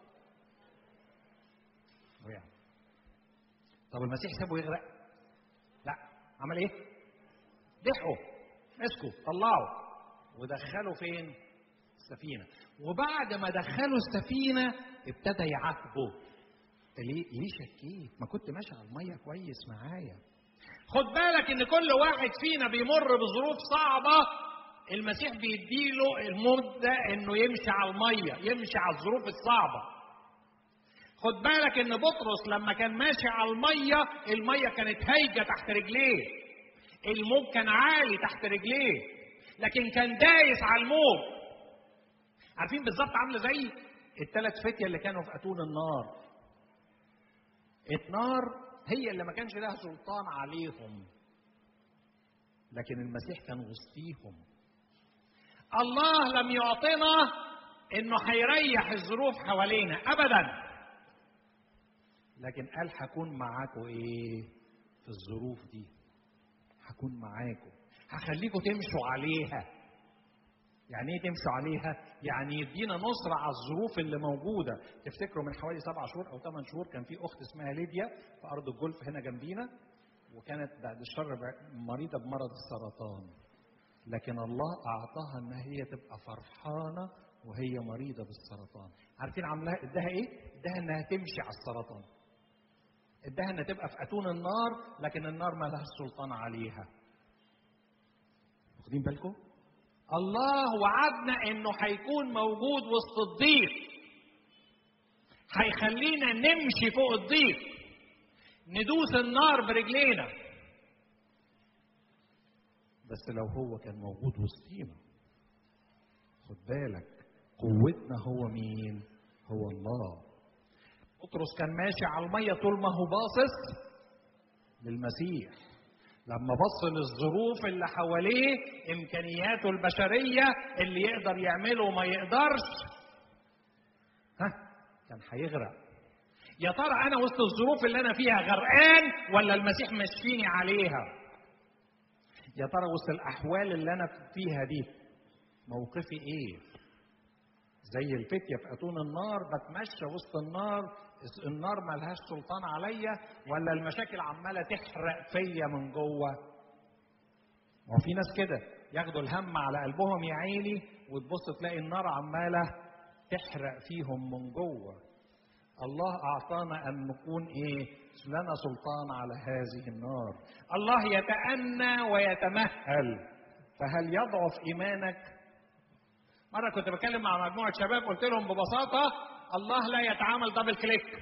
وقع طب المسيح سابه يغرق؟ لا عمل ايه؟ دحوا مسكوا طلعوا ودخلوا فين؟ السفينه وبعد ما دخلوا السفينه ابتدى يعاتبه ليه ليه شكيت ما كنت ماشي على الميه كويس معايا خد بالك ان كل واحد فينا بيمر بظروف صعبه المسيح بيديله المده انه يمشي على الميه يمشي على الظروف الصعبه خد بالك ان بطرس لما كان ماشي على الميه الميه كانت هايجه تحت رجليه الموج كان عالي تحت رجليه لكن كان دايس على الموج عارفين بالظبط عامله زي الثلاث فتية اللي كانوا في اتون النار النار هي اللي ما كانش لها سلطان عليهم لكن المسيح كان وسطيهم الله لم يعطنا انه هيريح الظروف حوالينا ابدا لكن قال هكون معاكم ايه في الظروف دي هكون معاكم هخليكم تمشوا عليها يعني ايه تمشوا عليها؟ يعني يدينا نصرة على الظروف اللي موجودة، تفتكروا من حوالي سبع شهور أو ثمان شهور كان في أخت اسمها ليديا في أرض الجولف هنا جنبينا وكانت بعد الشر مريضة بمرض السرطان. لكن الله أعطاها إن هي تبقى فرحانة وهي مريضة بالسرطان. عارفين عاملاها اداها إيه؟ اداها إنها تمشي على السرطان. اداها إنها تبقى في أتون النار لكن النار ما لها سلطان عليها. واخدين بالكم؟ الله وعدنا انه هيكون موجود وسط الضيق هيخلينا نمشي فوق الضيق ندوس النار برجلينا بس لو هو كان موجود وسطينا خد بالك قوتنا هو مين هو الله بطرس كان ماشي على الميه طول ما هو باصص للمسيح لما بص للظروف اللي حواليه امكانياته البشريه اللي يقدر يعمله وما يقدرش ها كان هيغرق يا ترى انا وسط الظروف اللي انا فيها غرقان ولا المسيح مشفيني عليها يا ترى وسط الاحوال اللي انا فيها دي موقفي ايه زي الفتية في أتون النار بتمشى وسط النار النار ملهاش سلطان عليا ولا المشاكل عمالة تحرق فيا من جوه ما هو في ناس كده ياخدوا الهم على قلبهم يا عيني وتبص تلاقي النار عمالة تحرق فيهم من جوه الله أعطانا أن نكون إيه لنا سلطان على هذه النار الله يتأنى ويتمهل فهل يضعف إيمانك مرة كنت بتكلم مع مجموعة شباب قلت لهم ببساطة الله لا يتعامل دبل كليك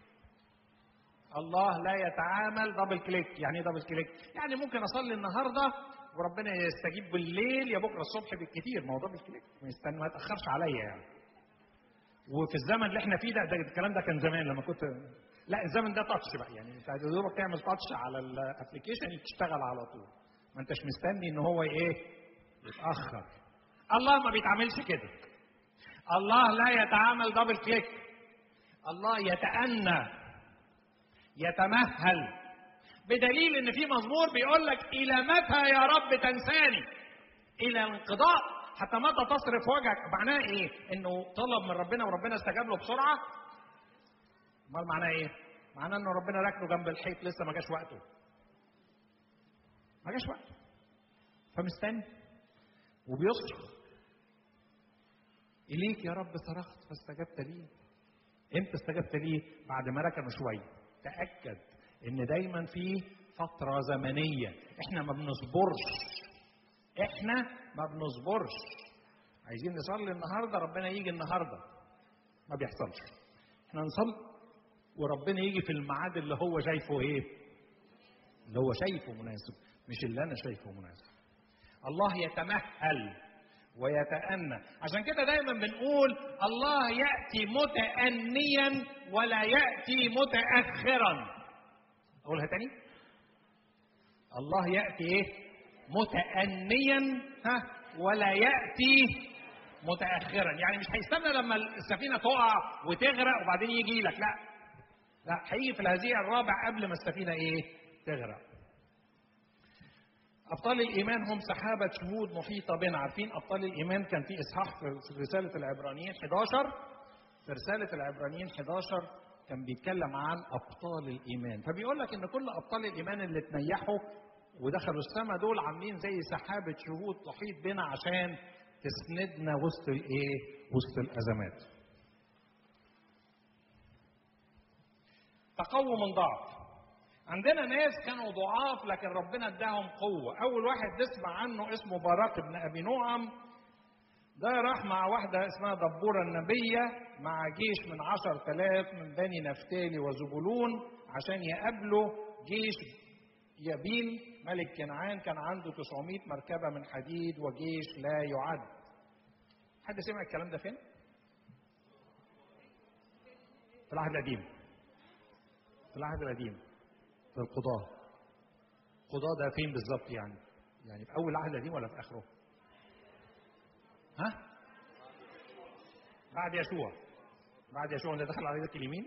الله لا يتعامل دبل كليك يعني ايه دبل كليك يعني ممكن اصلي النهارده وربنا يستجيب بالليل يا بكره الصبح بالكثير ما هو دبل كليك ما يستنى ما يتاخرش عليا يعني وفي الزمن اللي احنا فيه ده, ده الكلام ده كان زمان لما كنت لا الزمن ده تاتش بقى يعني انت يا دوبك تعمل تاتش على الابلكيشن تشتغل على طول ما انتش مستني ان هو ايه يتاخر الله ما بيتعاملش كده الله لا يتعامل دبل كليك الله يتأنى يتمهل بدليل ان في مزمور بيقول لك الى متى يا رب تنساني الى الانقضاء حتى متى تصرف وجهك معناه ايه انه طلب من ربنا وربنا استجاب له بسرعه امال معناه ايه معناه ان ربنا راكنه جنب الحيط لسه ما جاش وقته ما جاش وقته فمستني وبيصرخ إليك يا رب صرخت فاستجبت لي امتى استجبت لي بعد ما ركنوا شويه تاكد ان دايما في فتره زمنيه احنا ما بنصبرش احنا ما بنصبرش عايزين نصلي النهارده ربنا يجي النهارده ما بيحصلش احنا نصلي وربنا يجي في الميعاد اللي هو شايفه ايه اللي هو شايفه مناسب مش اللي انا شايفه مناسب الله يتمهل ويتأنى عشان كده دايما بنقول الله يأتي متأنيا ولا يأتي متأخرا أقولها تاني الله يأتي إيه متأنيا ها ولا يأتي متأخرا يعني مش هيستنى لما السفينة تقع وتغرق وبعدين يجي لك لا لا هيجي في الهزيع الرابع قبل ما السفينة إيه تغرق أبطال الإيمان هم سحابة شهود محيطة بنا عارفين أبطال الإيمان كان في إصحاح في رسالة العبرانيين 11 في رسالة العبرانيين 11 كان بيتكلم عن أبطال الإيمان فبيقول لك إن كل أبطال الإيمان اللي تنيحوا ودخلوا السماء دول عاملين زي سحابة شهود تحيط بنا عشان تسندنا وسط الإيه؟ وسط الأزمات. تقوم من ضعف عندنا ناس كانوا ضعاف لكن ربنا اداهم قوة أول واحد نسمع عنه اسمه باراك بن أبي نعم ده راح مع واحدة اسمها دبورة النبية مع جيش من عشر تلاف من بني نفتالي وزبولون عشان يقابلوا جيش يابين ملك كنعان كان عنده 900 مركبة من حديد وجيش لا يعد حد سمع الكلام ده فين؟ في العهد القديم في العهد القديم في القضاة القضاة ده فين بالظبط يعني؟ يعني في أول العهد القديم ولا في آخره؟ ها؟ بعد يشوع بعد يشوع اللي دخل على يدك اليمين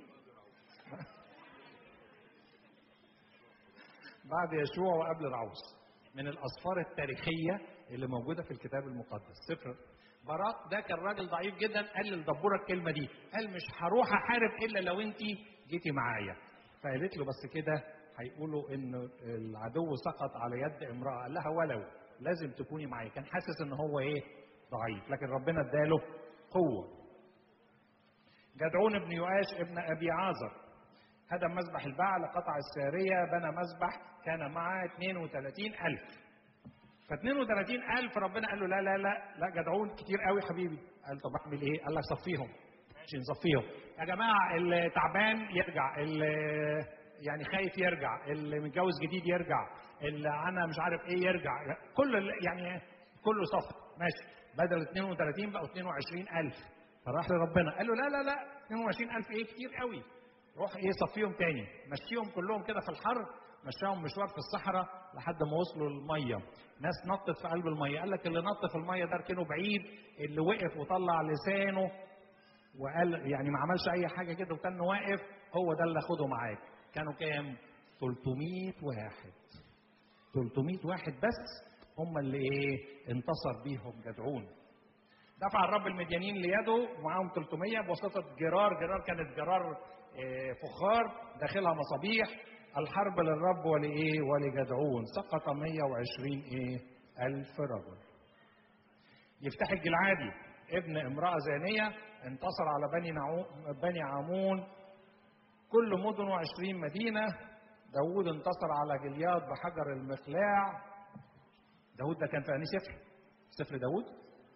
بعد يشوع وقبل العوص من الأسفار التاريخية اللي موجودة في الكتاب المقدس سفر باراك ده كان راجل ضعيف جدا قال للدبورة الكلمة دي قال مش هروح أحارب إلا لو أنت جيتي معايا فقالت له بس كده هيقولوا ان العدو سقط على يد امراه قال لها ولو لازم تكوني معايا كان حاسس ان هو ايه ضعيف لكن ربنا اداله قوه جدعون بن يؤاش ابن ابي عازر هدم مذبح البعل قطع الساريه بنى مذبح كان معاه 32000 ف 32000 ربنا قال له لا لا لا لا جدعون كتير قوي حبيبي قال طب اعمل ايه؟ قال لك صفيهم ماشي نصفيهم يا جماعه اللي تعبان يرجع اللي يعني خايف يرجع اللي متجوز جديد يرجع اللي انا مش عارف ايه يرجع كل يعني كله صف ماشي بدل 32 بقوا 22000 فراح لربنا قال له لا لا لا 22000 ايه كتير قوي روح ايه صفيهم تاني مشيهم كلهم كده في الحر مشاهم مشوار في الصحراء لحد ما وصلوا الميه ناس نطت في قلب الميه قال لك اللي نط في الميه ده ركنه بعيد اللي وقف وطلع لسانه وقال يعني ما عملش اي حاجه كده وكان واقف هو ده اللي خده معاك كانوا كام 300 واحد 300 واحد بس هم اللي ايه انتصر بيهم جدعون دفع الرب المديانين ليده ومعاهم 300 بواسطه جرار جرار كانت جرار آه، فخار داخلها مصابيح الحرب للرب ولايه ولجدعون سقط 120 ايه الف رجل يفتح الجلعادي ابن امراه زانيه انتصر على بني نعو... بني عمون كل مدن وعشرين مدينه داود انتصر على جلياد بحجر المقلاع داود ده كان في انهي سفر سفر داود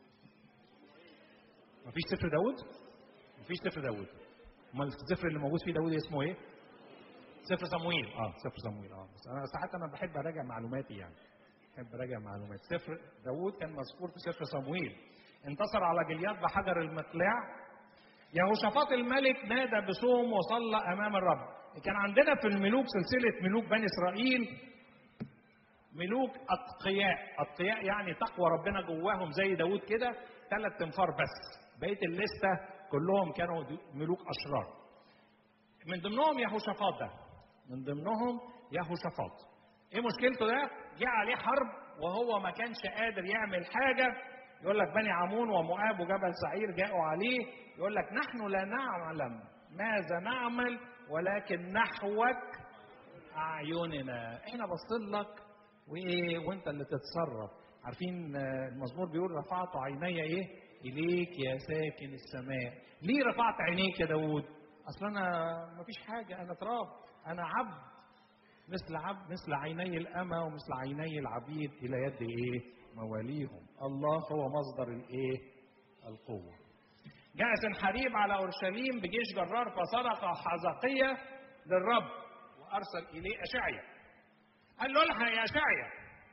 مفيش سفر داود مفيش سفر داود امال السفر اللي موجود فيه داود اسمه ايه سفر صمويل اه سفر صمويل اه بس انا ساعات انا بحب اراجع معلوماتي يعني بحب اراجع معلومات سفر داود كان مذكور في سفر صمويل انتصر على جلياد بحجر المقلاع يهوشافاط الملك نادى بصوم وصلى امام الرب كان عندنا في الملوك سلسله ملوك بني اسرائيل ملوك اتقياء اتقياء يعني تقوى ربنا جواهم زي داود كده ثلاث تنفار بس بقيه الليسته كلهم كانوا ملوك اشرار من ضمنهم يهوشافاط ده من ضمنهم يهوشافاط ايه مشكلته ده جه عليه حرب وهو ما كانش قادر يعمل حاجه يقول لك بني عمون ومؤاب وجبل سعير جاءوا عليه يقول لك نحن لا نعلم ماذا نعمل ولكن نحوك اعيننا احنا باصين لك وايه وانت اللي تتصرف عارفين آه، المزمور بيقول رفعت عيني ايه اليك يا ساكن السماء ليه رفعت عينيك يا داود اصل انا مفيش حاجه انا تراب انا عبد مثل عبد مثل عيني الأمة ومثل عيني العبيد إلى يد إيه؟ مواليهم. الله هو مصدر الإيه؟ القوة. جاء سنحريب على أورشليم بجيش جرار فصرخ حزقية للرب وأرسل إليه أشعيا. قال له الحق يا أشعيا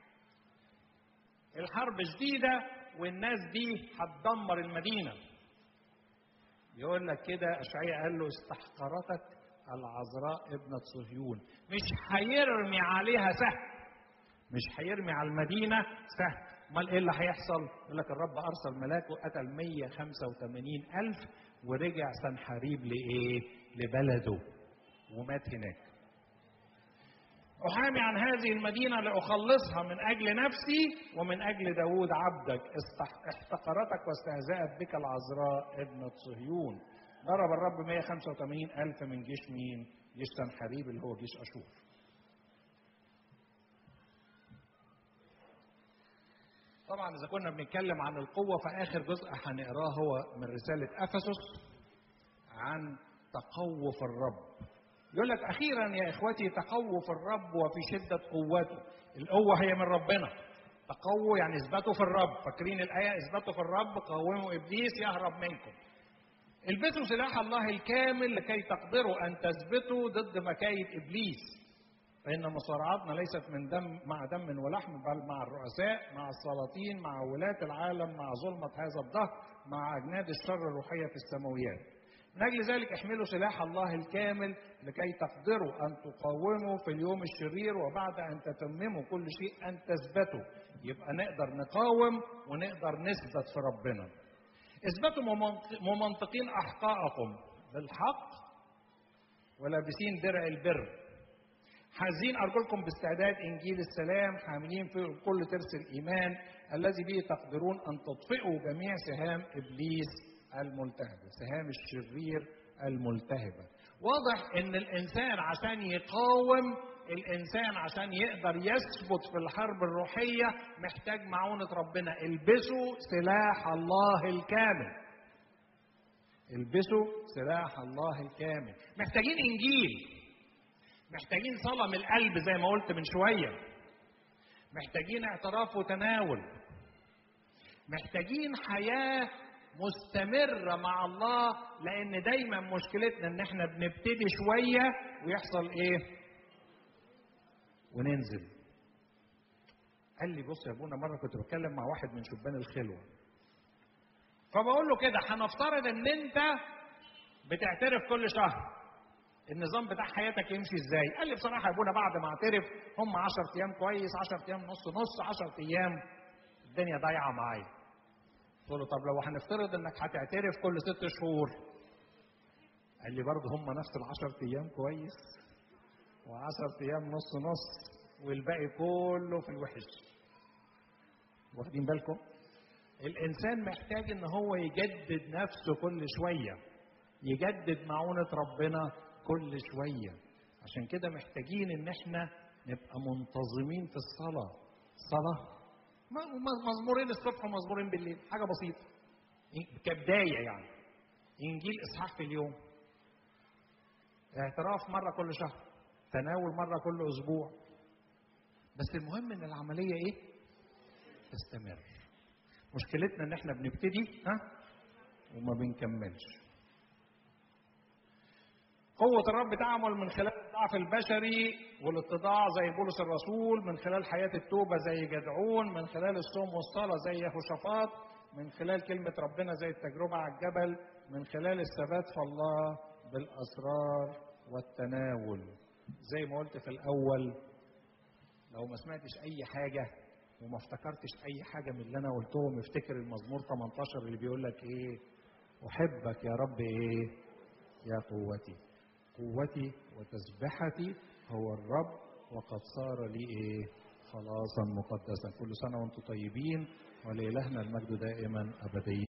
الحرب شديدة والناس دي هتدمر المدينة. يقول لك كده أشعيا قال له استحقرتك العذراء ابنة صهيون مش هيرمي عليها سهم مش هيرمي على المدينة سهم امال ايه اللي هيحصل يقول لك الرب ارسل ملاك وقتل 185 الف ورجع سنحريب لايه لبلده ومات هناك أحامي عن هذه المدينة لأخلصها من أجل نفسي ومن أجل داود عبدك استح- احتقرتك واستهزأت بك العذراء ابنة صهيون ضرب الرب 185 ألف من جيش مين؟ جيش سنحريب اللي هو جيش أشور. طبعا إذا كنا بنتكلم عن القوة فآخر جزء هنقراه هو من رسالة أفسس عن تخوف الرب. يقول لك أخيرا يا إخوتي تخوف الرب وفي شدة قوته. القوة هي من ربنا. تقووا يعني اثبتوا في الرب، فاكرين الآية اثبتوا في الرب قاوموا إبليس يهرب منكم. البسوا سلاح الله الكامل لكي تقدروا ان تثبتوا ضد مكايد ابليس فان مصارعاتنا ليست من دم مع دم ولحم بل مع الرؤساء مع السلاطين مع ولاة العالم مع ظلمة هذا الدهر مع اجناد الشر الروحية في السماويات من اجل ذلك احملوا سلاح الله الكامل لكي تقدروا ان تقاوموا في اليوم الشرير وبعد ان تتمموا كل شيء ان تثبتوا يبقى نقدر نقاوم ونقدر نثبت في ربنا اثبتوا ممنط- ممنطقين احقاءكم بالحق ولابسين درع البر حازين ارجلكم باستعداد انجيل السلام حاملين في كل ترس الايمان الذي به تقدرون ان تطفئوا جميع سهام ابليس الملتهبه سهام الشرير الملتهبه واضح ان الانسان عشان يقاوم الانسان عشان يقدر يثبت في الحرب الروحيه محتاج معونه ربنا البسوا سلاح الله الكامل البسوا سلاح الله الكامل محتاجين انجيل محتاجين صلاه من القلب زي ما قلت من شويه محتاجين اعتراف وتناول محتاجين حياه مستمرة مع الله لأن دايما مشكلتنا إن إحنا بنبتدي شوية ويحصل إيه؟ وننزل. قال لي بص يا ابونا مرة كنت بتكلم مع واحد من شبان الخلوة. فبقول له كده هنفترض إن أنت بتعترف كل شهر. النظام بتاع حياتك يمشي ازاي؟ قال لي بصراحة يا ابونا بعد ما اعترف هم 10 ايام كويس 10 ايام نص نص 10 ايام الدنيا ضايعة معايا. قلت له طب لو هنفترض انك هتعترف كل ست شهور قال لي برضه هم نفس العشر ايام كويس وعشر ايام نص نص والباقي كله في الوحش واخدين بالكم الانسان محتاج ان هو يجدد نفسه كل شويه يجدد معونه ربنا كل شويه عشان كده محتاجين ان احنا نبقى منتظمين في الصلاه الصلاه مزمورين الصبح ومزمورين بالليل حاجه بسيطه كبدايه يعني انجيل اصحاح في اليوم اعتراف مره كل شهر تناول مره كل اسبوع بس المهم ان العمليه ايه تستمر مشكلتنا ان احنا بنبتدي ها وما بنكملش قوة الرب تعمل من خلال الضعف البشري والاتضاع زي بولس الرسول من خلال حياة التوبة زي جدعون من خلال الصوم والصلاة زي يهوشافاط من خلال كلمة ربنا زي التجربة على الجبل من خلال الثبات في الله بالأسرار والتناول زي ما قلت في الأول لو ما سمعتش أي حاجة وما افتكرتش أي حاجة من اللي أنا قلتهم افتكر المزمور 18 اللي بيقول لك إيه أحبك يا رب إيه يا قوتي قوتي وتسبحتي هو الرب وقد صار لي إيه خلاصا مقدسا كل سنة وأنتم طيبين ولإلهنا المجد دائما أبديا